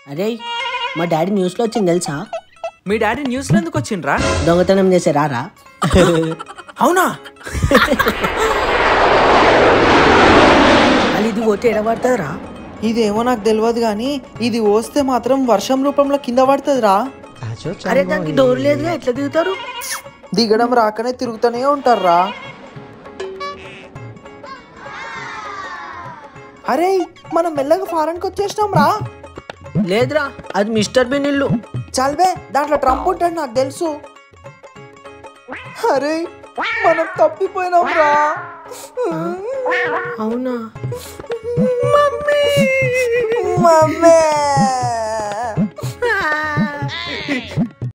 అరే మా డాడీ న్యూస్లో వచ్చింది తెలుసా మీ డాడీ న్యూస్లో ఎందుకు వచ్చిండ్రా దొంగతనం చేసే రారా అవునా అది ఇది కొట్టి ఎడబడతారా ఇదేమో నాకు తెలియదు కానీ ఇది వస్తే మాత్రం వర్షం రూపంలో కింద పడుతుందిరా అరే దానికి డోర్ లేదుగా ఎట్లా దిగుతారు దిగడం రాకనే తిరుగుతూనే ఉంటారా అరే మనం మెల్లగా ఫారెన్కి వచ్చేసినాం రా లేదురా అది మిస్టర్ బిన్ ఇల్లు చల్వే దాంట్లో ట్రంప్ ఉంటాడు నాకు తెలుసు అరే మనం తప్పిపోయినాం రా అవునా మమ్మీ